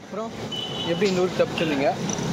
அப்புறம் எப்படி இந்த ஊருக்கு தப்பிச்சிருந்தீங்க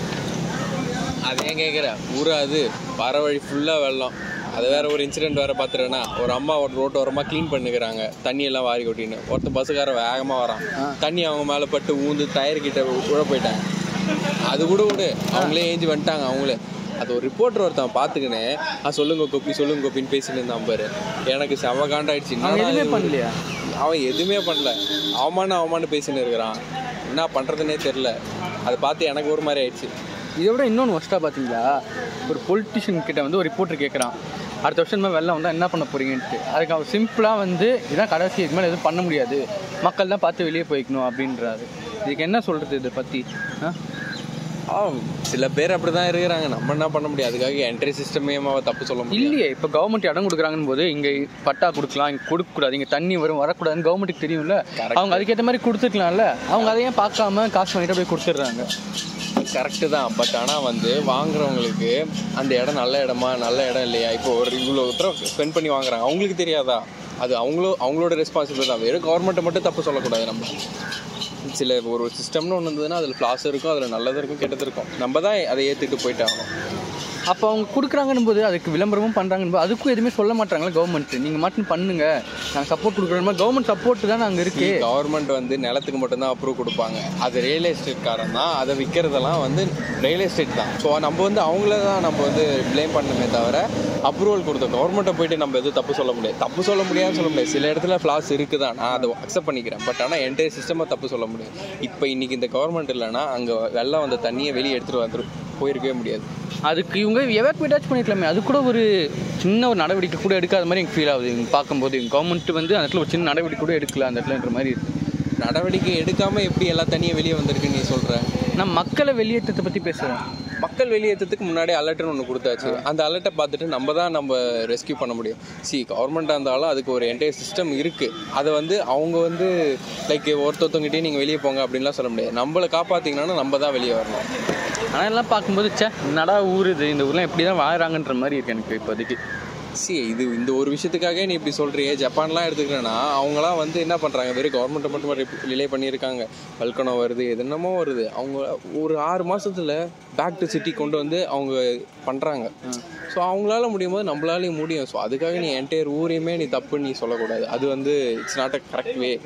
அது ஏன் கேட்குற ஊரா அது வர வழி ஃபுல்லாக வெள்ளம் அது வேற ஒரு இன்சிடென்ட் வேற பார்த்துட்டேன்னா ஒரு அம்மா ஒரு ரோட்டு ஓரமாக க்ளீன் பண்ணுகிறாங்க தண்ணி எல்லாம் வாரி கொட்டின்னு ஒருத்தன் பஸ்ஸுக்காரன் வேகமாக வரான் தண்ணி அவங்க மேலே பட்டு ஊந்து டயர் கிட்ட உழ போயிட்டாங்க அது கூட விடு அவங்களே ஏஞ்சி வந்துட்டாங்க அவங்களே அது ஒரு ரிப்போர்ட்டர் ஒருத்தன் பார்த்துக்கினே ஆ சொல்லுங்க கோப்பி சொல்லுங்க கோப்பின்னு பேசிட்டு இருந்தான் பாரு எனக்கு செம காண்டாயிடுச்சு அவங்க என்னடா எதுவுமே இது? பண்ணலையா அவன் எதுவுமே பண்ணல அவமான அவமானு பேசின்னு இருக்கிறான் என்ன பண்ணுறதுனே தெரில அதை பார்த்து எனக்கு ஒரு மாதிரி ஆயிடுச்சு இதை விட இன்னொன்று ஒஸ்ட்டாக பார்த்தீங்களா ஒரு பொலிட்டிஷியன் கிட்ட வந்து ஒரு ரிப்போர்ட்டர் கேட்குறான் அடுத்த வருஷம் இந்த மாதிரி வெள்ளம் வந்தால் என்ன பண்ண போறீங்கன்ட்டு அதுக்கு அவர் சிம்பிளாக வந்து இதான் கடைசி இது மேலே எதுவும் பண்ண முடியாது மக்கள் தான் பார்த்து வெளியே போய்க்கணும் அப்படின்றாரு இதுக்கு என்ன சொல்கிறது இதை பற்றி ஆ ஆ சில பேர் அப்படி தான் இருக்கிறாங்க நம்ம என்ன பண்ண முடியும் அதுக்காக என்ட்ரி சிஸ்டமே தப்பு சொல்ல முடியும் இல்லையே இப்போ கவர்மெண்ட் இடம் கொடுக்குறாங்கன்னு போது இங்கே பட்டா கொடுக்கலாம் இங்கே கொடுக்கக்கூடாது இங்கே தண்ணி வரும் வரக்கூடாதுன்னு கவர்மெண்ட்டுக்கு தெரியும்ல அவங்க அதுக்கேற்ற மாதிரி கொடுத்துருக்கலாம்ல அவங்க அதையும் பார்க்காம காசு வாங்கிட்டு போய் கொடுத்துட்றாங்க கரெக்டு தான் பட் ஆனால் வந்து வாங்குறவங்களுக்கு அந்த இடம் நல்ல இடமா நல்ல இடம் இல்லையா இப்போ ஒரு இவ்வளோ தூரம் ஸ்பெண்ட் பண்ணி வாங்குறாங்க அவங்களுக்கு தெரியாதா அது அவங்களோ அவங்களோட ரெஸ்பான்சிபிலிட்டி தான் வெறும் கவர்மெண்ட்டை மட்டும் தப்பு சொல்லக்கூடாது நம்ம சில ஒரு சிஸ்டம்னு ஒன்று இருந்ததுன்னா அதில் ஃப்ளாஸ் இருக்கும் அதில் நல்லது இருக்கும் கெட்டது இருக்கும் நம்ம தான் அதை ஏற்றுட்டு போயிட்டு ஆகணும் அப்போ அவங்க கொடுக்குறாங்கன்னு போது அதுக்கு விளம்பரமும் பண்ணுறாங்கன்னு போது அதுக்கும் எதுவுமே சொல்ல மாட்டாங்களா கவர்மெண்ட் நீங்கள் மட்டும் பண்ணுங்க நாங்கள் சப்போர்ட் கொடுக்குறோம் கவர்மெண்ட் சப்போர்ட் தான் அங்கே இருக்கு கவர்மெண்ட் வந்து நிலத்துக்கு மட்டும்தான் அப்ரூவ் கொடுப்பாங்க அது ரியல் எஸ்டேட்காரன் தான் அதை விற்கிறதெல்லாம் வந்து ரியல் எஸ்டேட் தான் ஸோ நம்ம வந்து அவங்கள தான் நம்ம வந்து ப்ளேம் பண்ணணுமே தவிர அப்ரூவல் கொடுத்த கவர்மெண்ட்டை போயிட்டு நம்ம எதுவும் தப்பு சொல்ல முடியாது தப்பு சொல்ல முடியாதுன்னு சொல்ல முடியாது சில இடத்துல ஃப்ளாஸ் இருக்குதா நான் அதை அக்செப்ட் பண்ணிக்கிறேன் பட் ஆனால் என்டையர் சிஸ்டமாக தப்பு சொல்ல முடியாது இப்போ இன்னைக்கு இந்த கவர்மெண்ட் இல்லைன்னா அங்கே வெள்ளம் வந்த தண்ணியை வெளியே எடுத்துகிட்டு வந்துரு போயிருக்கவே முடியாது அதுக்கு இவங்க எவாக்குவேட்டாச்சும் பண்ணிக்கலாமே அது கூட ஒரு சின்ன ஒரு நடவடிக்கை கூட எடுக்காத மாதிரி எனக்கு ஃபீல் ஆகுது இவங்க பார்க்கும்போது கவர்மெண்ட் வந்து அந்த இடத்துல ஒரு சின்ன நடவடிக்கை கூட எடுக்கல அந்த இடத்துலன்ற மாதிரி இருக்கு நடவடிக்கை எடுக்காமல் எப்படி எல்லா தண்ணியும் வெளியே வந்திருக்குன்னு நீ சொல்கிற நான் மக்களை வெளியேற்றத்தை பற்றி பேசுகிறேன் மக்கள் வெளியேற்றத்துக்கு முன்னாடி அலர்ட்னு ஒன்று கொடுத்தாச்சு அந்த அலர்ட்டை பார்த்துட்டு நம்ம தான் நம்ம ரெஸ்கியூ பண்ண முடியும் சி கவர்மெண்ட்டாக இருந்தாலும் அதுக்கு ஒரு என்டையர் சிஸ்டம் இருக்குது அதை வந்து அவங்க வந்து லைக் ஒருத்தொத்தவங்கிட்டே நீங்கள் வெளியே போங்க அப்படின்லாம் சொல்ல முடியாது நம்மளை காப்பாற்றிங்கன்னா நம்ம தான் வெளியே வரணும் ஆனால் எல்லாம் பார்க்கும்போது ச்சே நடா ஊர் இது இந்த ஊர்லாம் எப்படி தான் வாழறாங்கன்ற மாதிரி இருக்கு எனக்கு இப்போதைக்கு சி இது இந்த ஒரு விஷயத்துக்காக நீ இப்படி சொல்றியே ஜப்பான்லாம் எடுத்துக்கிறேன்னா அவங்களாம் வந்து என்ன பண்ணுறாங்க வெறும் கவர்மெண்ட்டை மட்டும் ரிலே பண்ணியிருக்காங்க வல்கனோ வருது எது என்னமோ வருது அவங்க ஒரு ஆறு மாசத்துல பேக் டு சிட்டி கொண்டு வந்து அவங்க பண்ணுறாங்க ஸோ அவங்களால முடியும் போது நம்மளாலையும் முடியும் ஸோ அதுக்காக நீ என்டையர் ஊரையுமே நீ தப்புன்னு நீ சொல்லக்கூடாது அது வந்து it's not a correct way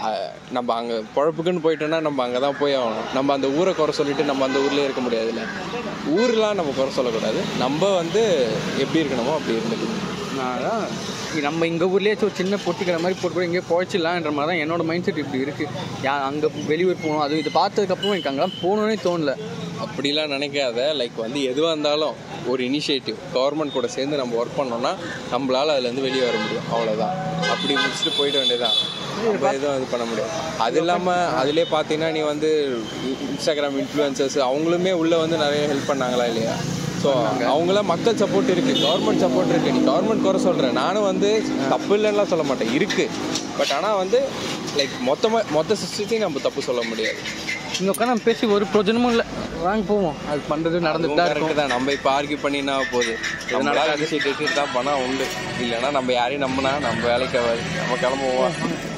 நம்ம அங்கே பொழப்புக்குன்னு போயிட்டோன்னா நம்ம அங்கே தான் போய் ஆகணும் நம்ம அந்த ஊரை குறை சொல்லிட்டு நம்ம அந்த ஊர்லேயே இருக்க முடியாதுல்ல ஊர்லாம் நம்ம குறை சொல்லக்கூடாது நம்ம வந்து எப்படி இருக்கணுமோ அப்படி இருந்துக்கணும் நான் அதான் இ- நம்ம எங்கள் ஊர்லேயே ஒரு சின்ன பொட்டிக்கிற மாதிரி போட்டு கூட எங்கேயோ குழைச்சிடலான்ற மாதிரி தான் என்னோட மைண்ட் செட் இப்படி இருக்குது யா அங்கே வெளியூர் போகணும் அது இது பார்த்ததுக்கப்புறம் எனக்கு அங்கெல்லாம் போகணுன்னே தோணல அப்படிலாம் நினைக்காத லைக் வந்து எதுவாக இருந்தாலும் ஒரு இனிஷியேட்டிவ் கவர்மெண்ட் கூட சேர்ந்து நம்ம ஒர்க் பண்ணோம்னா நம்மளால அதுலேருந்து வெளியே வர முடியும் அவ்வளோதான் அப்படி முடிச்சுட்டு போயிட வேண்டியதான் நம்ம எதுவும் இது பண்ண முடியாது அது இல்லாமல் அதிலே பார்த்தீங்கன்னா நீ வந்து இன்ஸ்டாகிராம் இன்ஃப்ளூயன்சர்ஸ் அவங்களுமே உள்ளே வந்து நிறைய ஹெல்ப் பண்ணாங்களா இல்லையா ஸோ அவங்களாம் மக்கள் சப்போர்ட் இருக்கு கவர்மெண்ட் சப்போர்ட் இருக்கு நீ கவர்மெண்ட் குறை சொல்கிறேன் நானும் வந்து தப்பு இல்லைன்னுலாம் சொல்ல மாட்டேன் இருக்கு பட் ஆனால் வந்து லைக் மொத்தமாக மொத்த சிஸ்டத்தையும் நம்ம தப்பு சொல்ல முடியாது இங்கே உட்காந்து நம்ம பேசி ஒரு பிரயோஜனமும் இல்லை வாங்க போவோம் அது பண்ணுறது நடந்துட்டு தான் இருக்கும் கரெக்ட் தான் நம்ம இப்போ ஆர்கியூ பண்ணினா போகுது இதனால இனிஷியேட்டிவ் தான் பண்ணால் உண்டு இல்லைன்னா நம்ம யாரையும் நம்பினா நம்ம வேலைக்கு ஆகாது நம்ம கிளம்புவோம்